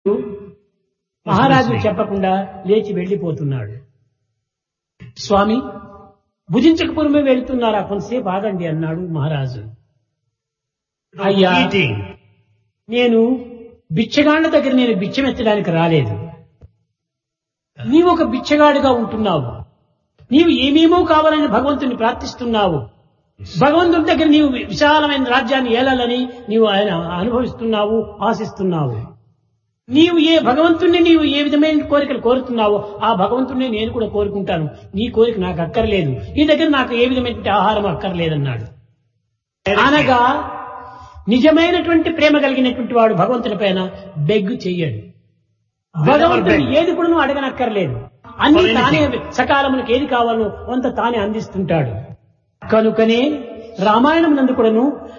మహారాజు చెప్పకుండా లేచి వెళ్లిపోతున్నాడు స్వామి భుజించకపురమే వెళ్తున్నారా కొంతసేపు ఆగండి అన్నాడు మహారాజు అయ్యా eating. నేను బిచ్చగాళ్ల దగ్గర నేను బిచ్చమెత్తడానికి రాలేదు నీవు ఒక బిచ్చగాడిగా ఉంటున్నావు నీవు ఏమేమో కావాలని భగవంతుని ప్రార్థిస్తున్నావు భగవంతుని దగ్గర నీవు విశాలమైన రాజ్యాన్ని ఏలాలని నీవు ఆయన అనుభవిస్తున్నావు ఆశిస్తున్నావు నీవు ఏ భగవంతుణ్ణి నీవు ఏ విధమైన కోరికలు కోరుతున్నావో ఆ భగవంతుణ్ణి నేను కూడా కోరుకుంటాను నీ కోరిక నాకు అక్కర్లేదు నీ దగ్గర నాకు ఏ విధమైన ఆహారం అక్కర్లేదన్నాడు అనగా నిజమైనటువంటి ప్రేమ కలిగినటువంటి వాడు భగవంతుని పైన బెగ్గు చెయ్యడు భగవంతుడు ఏది కూడా నువ్వు అడగనక్కర్లేదు అన్ని For anything. తానే సకాలమునకు ఏది కావాలో అంత తానే అందిస్తుంటాడు కనుకనే రామాయణం నందు కూడాను